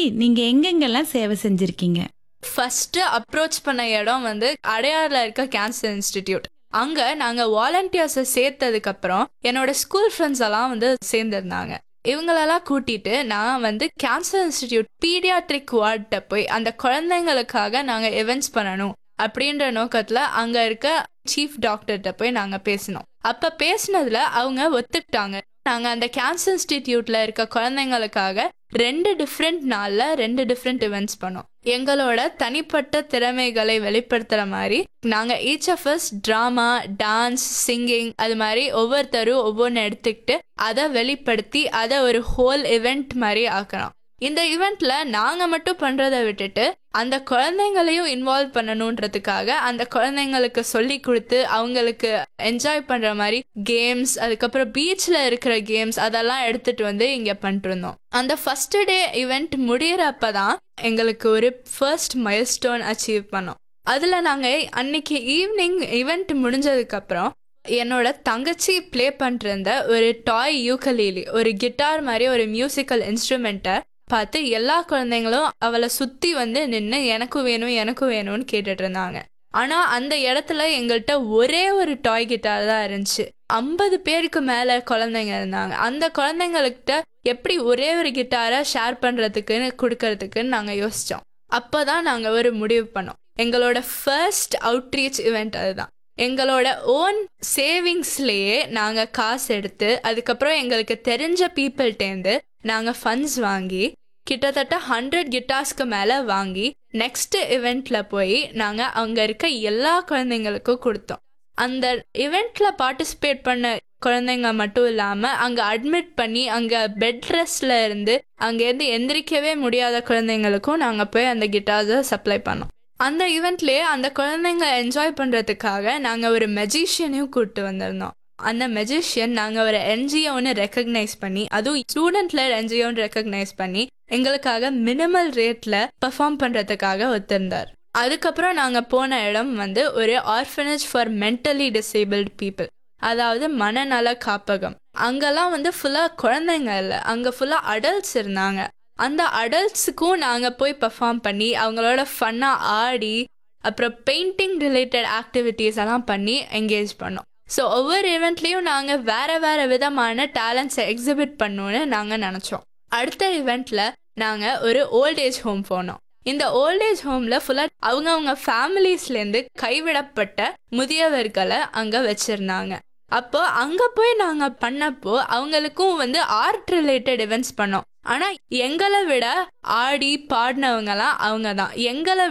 நீங்க எங்கெங்கெல்லாம் சேவை செஞ்சிருக்கீங்க ஃபர்ஸ்ட் அப்ரோச் பண்ண இடம் வந்து அடையாறுல இருக்க கேன்சர் இன்ஸ்டிடியூட் அங்க நாங்க வாலண்டியர்ஸை சேர்த்ததுக்கு அப்புறம் என்னோட ஸ்கூல் ஃப்ரெண்ட்ஸ் எல்லாம் வந்து சேர்ந்திருந்தாங்க இவங்களெல்லாம் கூட்டிட்டு நான் வந்து கேன்சர் இன்ஸ்டிடியூட் பீடியாட்ரிக் வார்ட்ட போய் அந்த குழந்தைங்களுக்காக நாங்க இவெண்ட்ஸ் பண்ணணும் அப்படின்ற நோக்கத்துல அங்க இருக்க சீஃப் டாக்டர்கிட்ட போய் நாங்க பேசினோம் அப்ப பேசினதுல அவங்க ஒத்துக்கிட்டாங்க நாங்க அந்த கேன்சர் இன்ஸ்டிடியூட்ல இருக்க குழந்தைங்களுக்காக ரெண்டு டிஃப்ரெண்ட் நாள்ல ரெண்டு டிஃப்ரெண்ட் இவெண்ட்ஸ் பண்ணோம் எங்களோட தனிப்பட்ட திறமைகளை வெளிப்படுத்துற மாதிரி நாங்க each of us drama dance singing அது மாதிரி ஒவ்வொருத்தரும் ஒவ்வொன்று எடுத்துக்கிட்டு அதை வெளிப்படுத்தி அதை ஒரு ஹோல் இவெண்ட் மாதிரி ஆக்கணும் இந்த இவெண்ட்ல நாங்க மட்டும் பண்றதை விட்டுட்டு அந்த குழந்தைங்களையும் இன்வால்வ் பண்ணணுன்றதுக்காக அந்த குழந்தைங்களுக்கு சொல்லி கொடுத்து அவங்களுக்கு என்ஜாய் பண்ற மாதிரி கேம்ஸ் அதுக்கப்புறம் பீச்ல இருக்கிற கேம்ஸ் அதெல்லாம் எடுத்துட்டு வந்து இங்க பண்ணிட்டு இருந்தோம் அந்த ஃபர்ஸ்ட் டே இவெண்ட் முடியறப்ப தான் எங்களுக்கு ஒரு ஃபர்ஸ்ட் மைல்ஸ்டோன் அச்சீவ் பண்ணோம் அதுல நாங்க அன்னைக்கு ஈவினிங் இவெண்ட் முடிஞ்சதுக்கு அப்புறம் என்னோட தங்கச்சி ப்ளே பண்ணிருந்த ஒரு டாய் யூக்கலீலி ஒரு கிட்டார் மாதிரி ஒரு மியூசிக்கல் இன்ஸ்ட்ருமெண்ட்டை பார்த்து எல்லா குழந்தைங்களும் அவளை சுத்தி வந்து நின்று எனக்கும் வேணும் எனக்கும் வேணும்னு கேட்டுட்டு இருந்தாங்க ஆனா அந்த இடத்துல எங்கள்கிட்ட ஒரே ஒரு டாய் கிட்டார் தான் இருந்துச்சு ஐம்பது பேருக்கு மேல குழந்தைங்க இருந்தாங்க அந்த குழந்தைங்கள்கிட்ட எப்படி ஒரே ஒரு கிட்டாரை ஷேர் பண்றதுக்குன்னு கொடுக்கறதுக்குன்னு நாங்க யோசிச்சோம் அப்பதான் நாங்க ஒரு முடிவு பண்ணோம் எங்களோட ஃபர்ஸ்ட் அவுட்ரீச் இவெண்ட் அதுதான் எங்களோட ஓன் சேவிங்ஸ்லேயே நாங்கள் காசு எடுத்து அதுக்கப்புறம் எங்களுக்கு தெரிஞ்ச பீப்புள்கிட்டேருந்து நாங்கள் ஃபண்ட்ஸ் வாங்கி கிட்டத்தட்ட ஹண்ட்ரட் கிட்டார்ஸ்க்கு மேலே வாங்கி நெக்ஸ்ட் இவெண்ட்ல போய் நாங்கள் அங்கே இருக்க எல்லா குழந்தைங்களுக்கும் கொடுத்தோம் அந்த இவெண்ட்ல பார்ட்டிசிபேட் பண்ண குழந்தைங்க மட்டும் இல்லாமல் அங்கே அட்மிட் பண்ணி அங்கே பெட் ரெஸ்ட்ல இருந்து அங்கேருந்து எந்திரிக்கவே முடியாத குழந்தைங்களுக்கும் நாங்கள் போய் அந்த கிட்டார்ஸை சப்ளை பண்ணோம் அந்த ஈவெண்ட்லேயே அந்த குழந்தைங்க என்ஜாய் பண்ணுறதுக்காக நாங்கள் ஒரு மெஜிஷியனையும் கூப்பிட்டு வந்திருந்தோம் அந்த மெஜிஷியன் நாங்கள் ஒரு என்ஜிஓன்னு ரெக்கக்னைஸ் பண்ணி அதுவும் ஸ்டூடெண்ட்ல என்ஜிஓன்னு ரெக்கக்னைஸ் பண்ணி எங்களுக்காக மினிமல் ரேட்டில் பெர்ஃபார்ம் பண்ணுறதுக்காக ஒத்திருந்தார் அதுக்கப்புறம் நாங்கள் போன இடம் வந்து ஒரு orphanage for mentally disabled people அதாவது மனநல காப்பகம் அங்கெல்லாம் வந்து ஃபுல்லாக குழந்தைங்க இல்லை அங்கே ஃபுல்லாக அடல்ட்ஸ் இருந்தாங்க அந்த அடல்ட்ஸுக்கும் நாங்கள் போய் பெர்ஃபார்ம் பண்ணி அவங்களோட ஃபன்னாக ஆடி அப்புறம் பெயிண்டிங் ரிலேட்டட் ஆக்டிவிட்டீஸ் எல்லாம் பண்ணி என்கேஜ் பண்ணோம் ஸோ ஒவ்வொரு இவெண்ட்லேயும் நாங்கள் வேற வேற விதமான டேலண்ட்ஸை எக்ஸிபிட் பண்ணணும்னு நாங்கள் நினச்சோம் அடுத்த இவெண்ட்டில் நாங்கள் ஒரு ஓல்ட் ஏஜ் ஹோம் போனோம் இந்த ஓல்ட் ஏஜ் ஹோமில் ஃபுல்லாக அவங்கவுங்க ஃபேமிலிஸ்லேருந்து கைவிடப்பட்ட முதியவர்களை அங்கே வச்சுருந்தாங்க அப்போ அங்கே போய் நாங்கள் பண்ணப்போ அவங்களுக்கும் வந்து ஆர்ட் ரிலேட்டட் இவெண்ட்ஸ் பண்ணோம் ஆனால் எங்களை விட ஆடி பாடினவங்கலாம் அவங்க தான் எங்களை